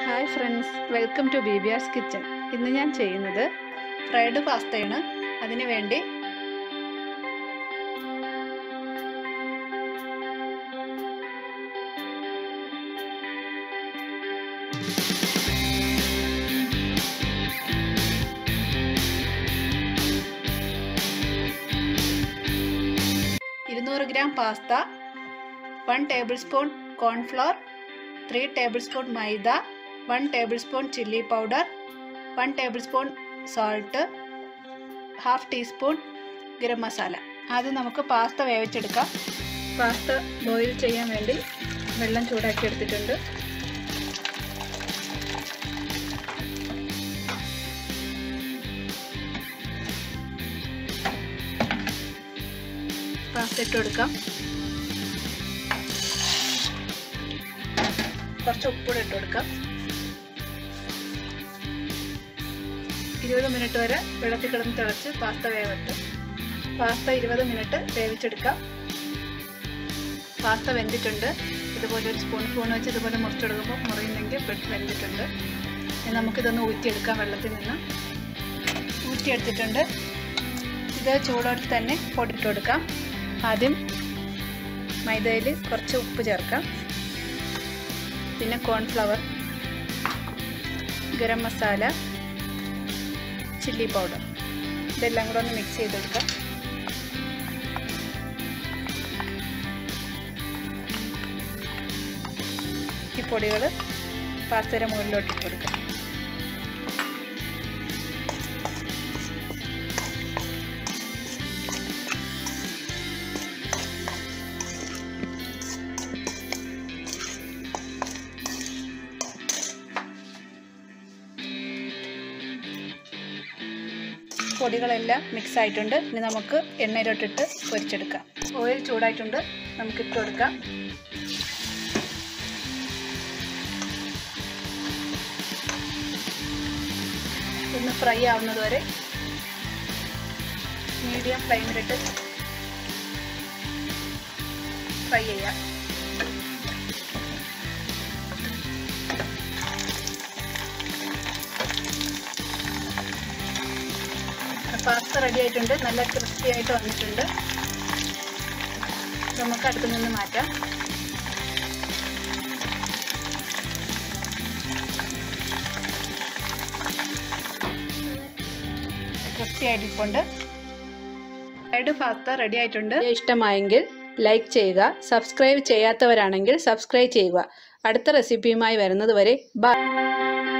hi friends welcome to B B R's kitchen ഇന്ന് ഞാൻ ചെയ്യുന്നത് ഫ്രൈഡ് പാസ്തയാണ് അതിന് വേണ്ടി ഇരുന്നൂറ് gram pasta one tablespoon cornflour three tablespoon maida one tablespoon chilli powder one tablespoon salt half teaspoon garam masala ആദ്യം നമുക്ക് pasta വേവിച്ചെടുക്കാം പാസ്ത ബോയിൽ ചെയ്യാൻ വേണ്ടി വെള്ളം ചൂടാക്കി എടുത്തിട്ടുണ്ട് പാസ്ത ഇട്ട് കൊടുക്കാം കുറച്ച് ഉപ്പൂടെ ഇട്ട് കൊടുക്കാം ഇരുപത് മിനിറ്റ് വരെ വെള്ളത്തിൽ കിടന്ന് തിളച്ച് പാസ്ത വേവട്ട് പാസ്ത ഇരുപത് മിനിറ്റ് വേവിച്ചെടുക്കാം പാസ്ത വെന്തിട്ടുണ്ട് ഇതുപോലെ ഒരു സ്പൂൺ സ്പൂൺ വെച്ച് ഇതുപോലെ മുറിച്ചെടുക്കുമ്പോൾ മുറിയുന്നെങ്കിൽ വെന്തിട്ടുണ്ട് ഇനി നമുക്കിതൊന്ന് ഊറ്റിയെടുക്കാം വെള്ളത്തിൽ നിന്ന് ഊറ്റിയെടുത്തിട്ടുണ്ട് ഇത് ചൂടോടെ തന്നെ പൊടിയിട്ട് കൊടുക്കാം ആദ്യം മൈദയിൽ കുറച്ച് ഉപ്പ് ചേർക്കാം പിന്നെ cornflour garam masala chilli powder ഇതെല്ലാം കൂടെ ഒന്ന് മിക്സ് ചെയ്തെടുക്കാം ഈ പൊടികൾ പാസ്തയുടെ മുകളിലോട്ട് ഇട്ട് കൊടുക്കാം പൊടികളെല്ലാം മിക്സ് ആയിട്ടുണ്ട് ഇനി നമുക്ക് എണ്ണയിലോട്ടിട്ട് പൊരിച്ചെടുക്കാം ഓയിൽ ചൂടായിട്ടുണ്ട് നമുക്ക് ഇട്ട് കൊടുക്കാം ഒന്ന് ഫ്രൈ ആവുന്നത് വരെ മീഡിയം ഫ്ലെയിമിലിട്ട് ഫ്രൈ ചെയ്യാം പാസ്ത റെഡി ആയിട്ടുണ്ട് നല്ല ക്രിസ്പി ആയിട്ട് വന്നിട്ടുണ്ട് നമുക്ക് അടുത്ത് നിന്ന് മാറ്റാം ക്രിസ്പി ആയിട്ടിരിപ്പുണ്ട് ഫ്രൈഡ് പാസ്ത റെഡി ആയിട്ടുണ്ട് ഇഷ്ടമായെങ്കിൽ ലൈക്ക് ചെയ്യുക സബ്സ്ക്രൈബ് ചെയ്യാത്തവരാണെങ്കിൽ സബ്സ്ക്രൈബ് ചെയ്യുക അടുത്ത റെസിപ്പിയുമായി വരുന്നത് വരെ ബൈ